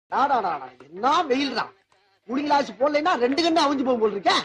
டாடாடாடா, என்ன வெயில் தான் கூலிங் கிளாஸ் போடலைன்னா ரெண்டு கண்ணு அவிஞ்சு போகும் போல் இருக்கேன்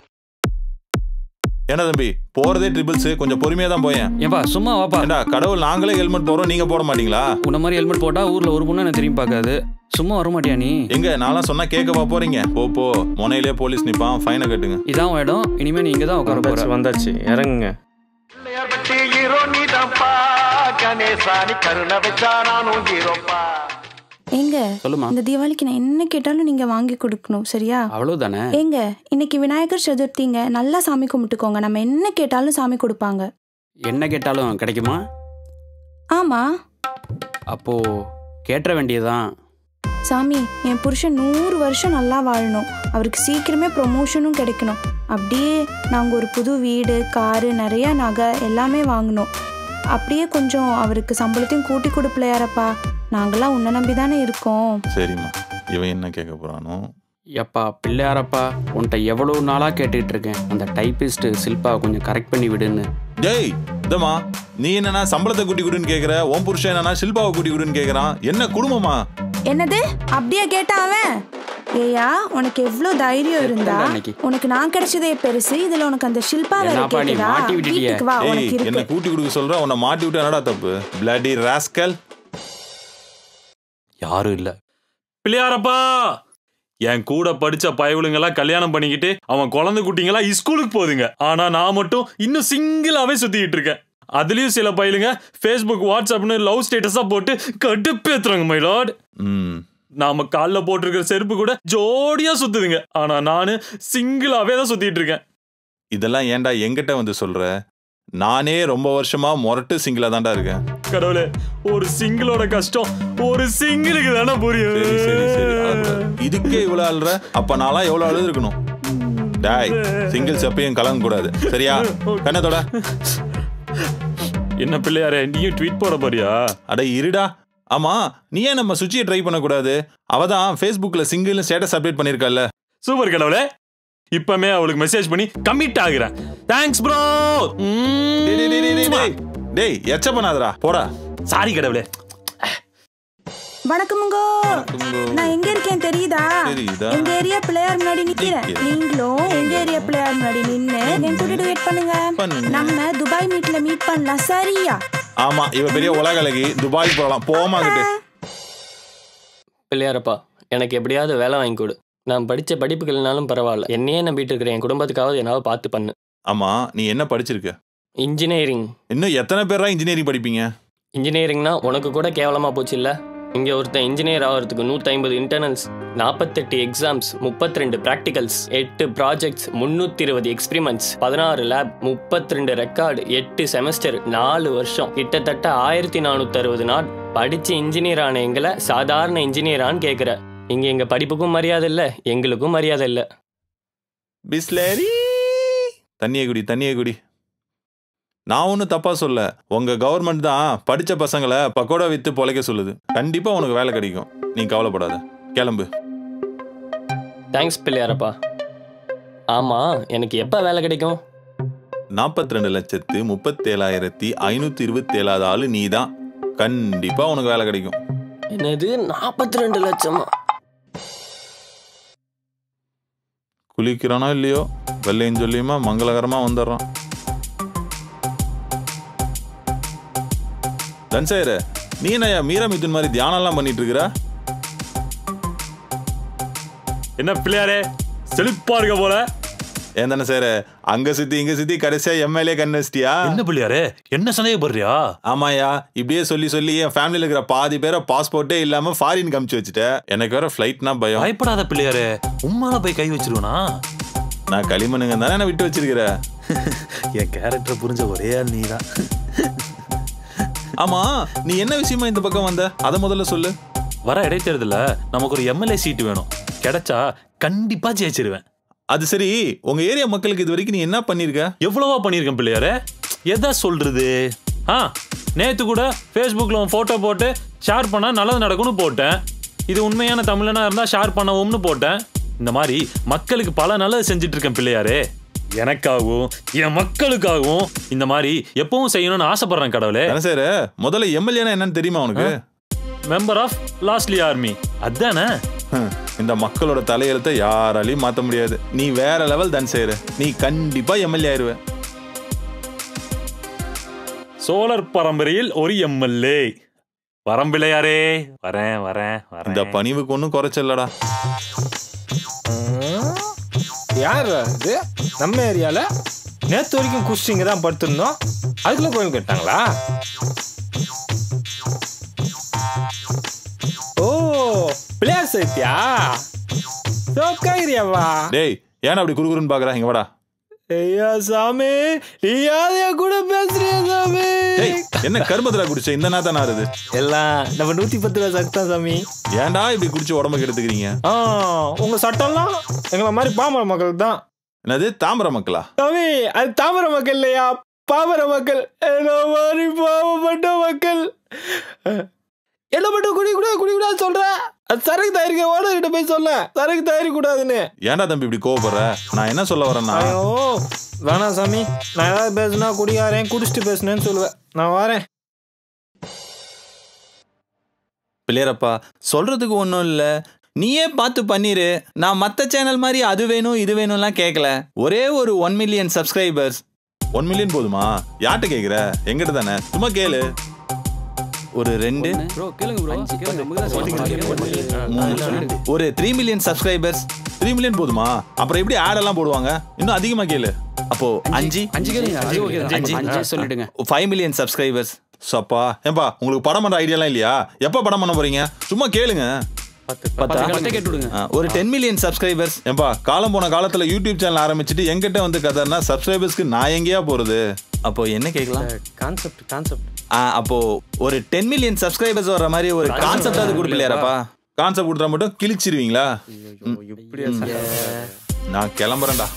என்ன தம்பி போறதே ட்ரிபிள்ஸ் கொஞ்சம் பொறுமையா தான் போயேன் ஏன்பா சும்மா வாப்பா ஏண்டா கடவுள் நாங்களே ஹெல்மெட் போறோம் நீங்க போட மாட்டீங்களா உன்ன மாதிரி ஹெல்மெட் போட்டா ஊர்ல ஒரு பொண்ணு என்ன திரும்பி பார்க்காது சும்மா வர மாட்டியா நீ எங்க நான்லாம் சொன்னா கேட்கவா போறீங்க போ போ முனையிலே போலீஸ் நிப்பான் ஃபைனை கட்டுங்க இதான் உன் இடம் இனிமே நீ இங்க தான் உட்கார போற வந்தாச்சு வந்தாச்சு இறங்குங்க பிள்ளையார்பட்டி ஹீரோ நீதான்ப்பா கணேசானி கருணை வச்சா நானும் ஹீரோப்பா ஏங்க சொல்லுமா இந்த தீபாவளிக்கு நான் என்ன கேட்டாலும் நீங்க வாங்கி கொடுக்கணும் சரியா அவ்வளவுதானே ஏங்க இன்னைக்கு விநாயகர் சதுர்த்திங்க நல்லா சாமி கும்பிட்டுக்கோங்க நம்ம என்ன கேட்டாலும் சாமி கொடுப்பாங்க என்ன கேட்டாலும் கிடைக்குமா ஆமா அப்போ கேட்டுற வேண்டியதுதான் சாமி என் புருஷன் நூறு வருஷம் நல்லா வாழணும் அவருக்கு சீக்கிரமே ப்ரொமோஷனும் கிடைக்கணும் அப்படியே நாங்கள் ஒரு புது வீடு காரு நிறைய நகை எல்லாமே வாங்கணும் அப்படியே கொஞ்சம் அவருக்கு சம்பளத்தையும் கூட்டி கொடுப்பில்லையாரப்பா நாங்களாம் உன்னை நம்பி தானே இருக்கோம் சரிம்மா இவன் என்ன கேட்க போறானோ எப்பா பிள்ளையாரப்பா உன்கிட்ட எவ்வளவு நாளா கேட்டுட்டு இருக்கேன் அந்த டைப்பிஸ்ட் சில்பா கொஞ்சம் கரெக்ட் பண்ணி விடுன்னு டேய் இதம்மா நீ என்னன்னா சம்பளத்தை கூட்டி கொடுன்னு கேக்குற உன் புருஷன் என்னன்னா சில்பாவை கூட்டி கொடுன்னு கேக்குறான் என்ன குடும்பமா என்னது அப்படியே கேட்டா அவன் ஏயா உனக்கு எவ்வளோ தைரியம் இருந்தா அன்னைக்கு. உனக்கு நான் கிடைச்சதே பெருசு இதுல உனக்கு அந்த ஷில்பா வேற என்னப்பா நீ கேக்குதா மாட்டி விட்டுட்டியே. வீட்டுக்கு வா ஏய் உனக்கு என்ன இருக்கு கூட்டி கொடுக்க சொல்ற உன்னை மாட்டி விட்டு என்னடா தப்பு பிளடி ராஸ்கல் யாரும் இல்ல பிள்ளையாரப்பா என் கூட படிச்ச பயவுளுங்கெல்லாம் கல்யாணம் பண்ணிக்கிட்டு அவன் குழந்தை குட்டிங்கெல்லாம் ஸ்கூலுக்கு போகுதுங்க ஆனா நான் மட்டும் இன்னும் சிங்கிளாவே சுத்திக்கிட்டு இருக்கேன் அதுலயும் சில பயலுங்க ஃபேஸ்புக் வாட்ஸ்அப்னு லவ் ஸ்டேட்டஸா போட்டு கடுப்பேத்துறாங்க மை லார்ட் ம் நாம கால்ல போட்டிருக்கிற செருப்பு கூட ஜோடியா சுத்துதுங்க ஆனா நானு சிங்கிளாவே தான் சுத்திட்டு இருக்கேன் இதெல்லாம் ஏன்டா எங்கிட்ட வந்து சொல்ற நானே ரொம்ப வருஷமா மொரட்டு சிங்கிளா தான்டா இருக்கேன் கடவுளே ஒரு சிங்கிளோட கஷ்டம் ஒரு சிங்கிளுக்கு தானே புரியும் சரி சரி சரி அழக்கூடாது. இதுக்கே இவ்வளவு அழுற அப்ப நான்லாம் எவ்வளவு அழுது இருக்கணும் டாய் சிங்கிள்ஸ் எப்பயும் கலங்க கூடாது சரியா கண்ணத்தோட என்ன பிள்ளையாரே நீயும் ட்வீட் போட போறியா அட இருடா ஆமா நீ ஏன் நம்ம சுச்சியை ட்ரை பண்ணக்கூடாது அவ தான் ஃபேஸ்புக்ல சிங்கிள் ஸ்டேட்டஸ் அப்டேட் பண்ணிருக்கல்ல சூப்பர் கடவுளே இப்பமே அவளுக்கு மெசேஜ் பண்ணி கமிட் ஆகுறேன் தேங்க்ஸ் ப்ரோ டேய், டேய், டேய், டேய், டேய். டேய் எச்ச பண்ணாதடா போடா சாரி கடவுளே வணக்கமுங்கோ நான் எங்க இருக்கேன் தெரியுதா தெரியுதா? எங்க ஏரியா பிள்ளையார் முன்னாடி நிக்கிறேன் நிக்கிறேன். நீங்களும் எங்க ஏரியா பிள்ளையார் முன்னாடி நின்னு என் கூட வெயிட் பண்ணுங்க பண்ணுங்க. நம்ம துபாய் மீட்ல மீட் பண்ணலாம் சரியா ஆமா இவ பெரிய உலக அழகி துபாய் போகலாம் போமா கிட்ட பிள்ளையாரப்பா எனக்கு எப்படியாவது வேலை வாங்கி கொடு நான் படித்த படிப்புகள்னாலும் பரவாயில்ல என்னையே நம்பிட்டு இருக்கிற என் குடும்பத்துக்காவது என்னால் பார்த்து பண்ணு ஆமா நீ என்ன படிச்சிருக்க இன்ஜினியரிங் இன்னும் எத்தனை பேரா இன்ஜினியரிங் படிப்பீங்க இன்ஜினியரிங்னா உனக்கு கூட கேவலமாக போச்சு இல்லை இங்கே ஒருத்தன் இன்ஜினியர் ஆகிறதுக்கு நூற்றி ஐம்பது இன்டர்னல்ஸ் நாற்பத்தெட்டு எக்ஸாம்ஸ் முப்பத்தி ரெண்டு ப்ராக்டிகல்ஸ் எட்டு ப்ராஜெக்ட்ஸ் முந்நூற்றி இருபது எக்ஸ்பிரிமெண்ட்ஸ் பதினாறு லேப் முப்பத்தி ரெண்டு ரெக்கார்டு எட்டு செமஸ்டர் நாலு வருஷம் கிட்டத்தட்ட ஆயிரத்தி நானூற்றி அறுபது நாள் படித்து இன்ஜினியர் ஆன எங்களை சாதாரண இன்ஜினியரான்னு கேட்குற இங்கே எங்கள் படிப்புக்கும் மரியாதை இல்லை எங்களுக்கும் மரியாதை இல்லை பிஸ்லேரி தண்ணியை குடி தண்ணியை குடி நான் ஒன்றும் தப்பா சொல்ல உங்க கவர்மெண்ட் தான் படிச்ச பசங்களை பக்கோடா வித்து பொழைக்க சொல்லுது கண்டிப்பா உனக்கு வேலை கிடைக்கும் நீ கவலைப்படாத கிளம்பு தேங்க்ஸ் பிள்ளையாரப்பா ஆமாம் எனக்கு எப்போ வேலை கிடைக்கும் நாற்பத்தி ரெண்டு லட்சத்து முப்பத்தேழாயிரத்தி ஐநூத்தி இருபத்தேழாவது ஆளு நீ தான் கண்டிப்பா உனக்கு வேலை கிடைக்கும் என்னது நாற்பத்தி ரெண்டு லட்சமா குளிக்கிறானோ இல்லையோ வெள்ளையும் சொல்லியுமா மங்களகரமா வந்துடுறான் தன்சேரு நீ என்னய்யா மீரா மிதுன் மாதிரி தியானம்லாம் பண்ணிட்டு இருக்கிற என்ன பிள்ளையாரே செழிப்பா இருக்க போல ஏன் தானே சார் அங்க சுத்தி இங்க சுத்தி கடைசியா எம்எல்ஏ கண்ணு வச்சிட்டியா என்ன பிள்ளையாரே என்ன சந்தேகப்படுறியா ஆமாயா இப்படியே சொல்லி சொல்லி என் ஃபேமிலியில இருக்கிற பாதி பேரை பாஸ்போர்ட்டே இல்லாம ஃபாரின் கமிச்சு வச்சுட்டேன் எனக்கு வேற ஃபிளைட்னா பயம் பயப்படாத பிள்ளையாரே உம்மால போய் கை வச்சிருவனா நான் களிமண்ணுங்க தானே நான் விட்டு வச்சிருக்கிற என் கேரக்டர் புரிஞ்ச ஒரே ஆள் நீதான் ஆமா நீ என்ன விஷயமா இந்த பக்கம் வந்த அதை முதல்ல சொல்லு வர இடைத்தேர்தல நமக்கு ஒரு எம்எல்ஏ சீட் வேணும் கிடைச்சா கண்டிப்பா ஜெயிச்சிருவேன் அது சரி உங்க ஏரியா மக்களுக்கு இது வரைக்கும் நீ என்ன பண்ணிருக்க எவ்வளவா பண்ணியிருக்கேன் பிள்ளையாரே எதை சொல்றது ஆ நேத்து கூட ஃபேஸ்புக்கில் உன் ஃபோட்டோ போட்டு ஷேர் பண்ணா நல்லது நடக்கும்னு போட்டேன் இது உண்மையான தமிழனா இருந்தால் ஷேர் பண்ணவும்னு போட்டேன் இந்த மாதிரி மக்களுக்கு பல நல்லது செஞ்சுட்டு இருக்கேன் பிள்ளையாரே எனக்காகவும் என் மக்களுக்காகவும் இந்த மாதிரி எப்பவும் செய்யணும்னு ஆசைப்படுறேன் கடவுளே தானே சார் முதல்ல எம்எல்ஏனா என்னன்னு தெரியுமா உனக்கு மெம்பர் ஆஃப் லாஸ்ட்லி ஆர்மி அதானே ஹம், இந்த மக்களோட தலையெழுத்தை யாராலையும் மாத்த முடியாது நீ வேற லெவல் தான் செய்யற நீ கண்டிப்பா எம்எல்ஏ ஆயிருவ சோழர் பரம்பரையில் ஒரு எம்எல்ஏ வரம்பிள்ளையாரே வரேன் வரேன் இந்த வரேன் பணிவுக்கு ஒன்றும் குறைச்சல்லடா யார் இது நம்ம ஏரியால நேத்து வரைக்கும் குஸ்டிங்க தான் படுத்திருந்தோம் அதுக்குள்ள கோயில் கேட்டாங்களா ஓ பிள்ளையார் சைத்தியா சோக்காயிரியாவா டேய் ஏன் அப்படி குறுகுறுன்னு பாக்குற இங்க வாடா ஐயா சாமி நீ யாரையா கூட பேசுறியா சாமி டேய் என்ன கருமத்துல குடிச்ச இந்த நாத்தா நாருது எல்லாம் நம்ம நூத்தி பத்து ரூபா சட்டம் சாமி ஏன்டா இப்படி குடிச்சு உடம்புக்கு எடுத்துக்கிறீங்க ஆ உங்க சட்டம்லாம் எங்களை மாதிரி பாமர மக்கள் தான் என்னது தாம்பர மக்களா சாமி அது தாமர மக்கள் இல்லையா பாமர மக்கள் என்ன மாதிரி பாவப்பட்ட மக்கள் என்ன மட்டும் குடி கூட குடி கூடாது சொல்ற அது சரக்கு தயாரிக்க ஓனர்கிட்ட போய் சொல்ல சரக்கு தயாரிக்க கூடாதுன்னு ஏன்டா தம்பி இப்படி கோவப்படுற நான் என்ன சொல்ல வரேன்னா ஐயோ வேணாம் சாமி நான் ஏதாவது பேசுனா குடியாரேன் குடிச்சிட்டு பேசுனேன்னு சொல்லுவேன் நான் வரேன் பிள்ளையரப்பா சொல்றதுக்கு ஒன்றும் இல்லை நீயே பார்த்து பண்ணிரு நான் மற்ற சேனல் மாதிரி அது வேணும் இது வேணும்லாம் கேட்கல ஒரே ஒரு one million subscribers one million போதுமா யார்கிட்ட கேக்குற எங்கிட்ட தானே சும்மா கேளு ஒரு ரெண்டு ப்ரோ கேளுங்க ப்ரோ கேளுங்க நமக்கு தான் சொல்லுங்க. மூணு ஒரு three million subscribers three million போதுமா அப்புறம் எப்படி ஆட் எல்லாம் போடுவாங்க இன்னும் அதிகமா கேளு அப்போ அஞ்சு அஞ்சு கேளுங்க அஞ்சு ஓகே அஞ்சு. அஞ்சு சொல்லிடுங்க ஃபைவ் மில்லியன் சப்ஸ்கிரைபர்ஸ் சப்பா ஏன்பா உங்களுக்கு படம் பண்ற ஐடியாலாம் இல்லையா எப்ப படம் பண்ண போறீங்க சும்மா கேளுங்க பத்து பத்தை கேட்டு விடுங்க ஒரு டென் மில்லியன் சப்ஸ்கிரைபர்ஸ் ஏன்பா காலம் போன காலத்துல யூடியூப் சேனல் ஆரம்பிச்சுட்டு எங்கிட்ட வந்து கதைன்னா சப்ஸ்கிரைபர்ஸ்க்கு நான் எங்கேயா போறது அப்போ என்ன கேட்கலாம் கான்செப்ட் கான்செப்ட் ஆ, அப்போ ஒரு டென் மில்லியன் சப்ஸ்கிரைபர்ஸ் வர்ற மாதிரி ஒரு கான்செப்டாவது கொடுப்பில்லையாரப்பா கான்செப்ட் கொடுத்தா மட்டும் கிழிச்சிருவீங்களா இப்படியா நான் கிளம்புறேன்டா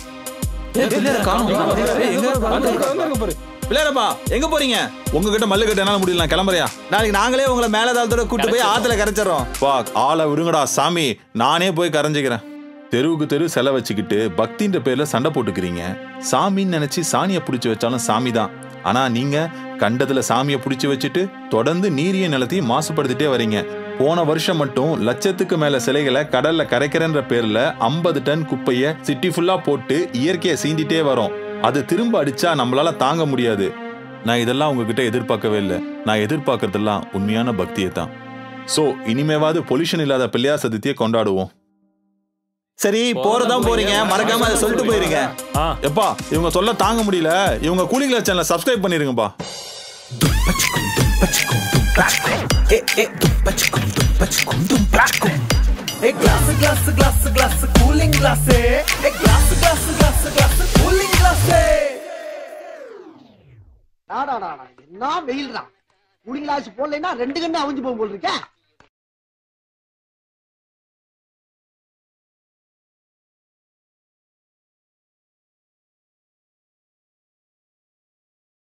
பிள்ளையரப்பா எங்க போறீங்க உங்ககிட்ட மல்லு கட்ட என்னால முடியல நான் கிளம்புறியா நாளைக்கு நாங்களே உங்களை மேல தாளத்தோட கூட்டு போய் ஆத்துல கரைச்சிடறோம் பா ஆளை விடுங்கடா சாமி நானே போய் கரைஞ்சிக்கிறேன் தெருவுக்கு தெரு செல வச்சுக்கிட்டு பக்தின்ற பேர்ல சண்டை போட்டுக்கிறீங்க சாமின்னு நினைச்சு சாணியை பிடிச்சி வச்சாலும் சாமி தான் ஆனா நீங்க கண்டத்துல சாமியை பிடிச்சி வச்சுட்டு தொடர்ந்து நீரிய நிலத்தையும் மாசுபடுத்திட்டே வரீங்க போன வருஷம் மட்டும் லட்சத்துக்கு மேல சிலைகளை கடல்ல கரைக்கிறன்ற பேர்ல ஐம்பது டன் குப்பைய சிட்டி ஃபுல்லா போட்டு இயற்கையை சீண்டிட்டே வரோம் அது திரும்ப அடிச்சா நம்மளால தாங்க முடியாது நான் இதெல்லாம் உங்ககிட்ட எதிர்பார்க்கவே இல்லை நான் எதிர்பார்க்கறதெல்லாம் உண்மையான பக்தியை தான் சோ இனிமேவாவது பொல்யூஷன் இல்லாத பிள்ளையார் சதுர்த்தியை கொண்டாடுவோம் சரி போறதான் போறீங்க மறக்காம அதை சொல்லிட்டு போயிருங்க ஆ எப்பா இவங்க சொல்ல தாங்க முடியல இவங்க கூலிங் கிளாஸ் சேனலை சப்ஸ்கிரைப் பண்ணிருங்கப்பா glass glass glass glass cooling గ్లాసే glass glass glass glass cooling గ్లాసే டாடாடா என்ன வெயில்டா கூலிங் கிளாஸ் போடலைன்னா ரெண்டு கண்ணு அவிஞ்சு போகும் போல் இருக்கேன்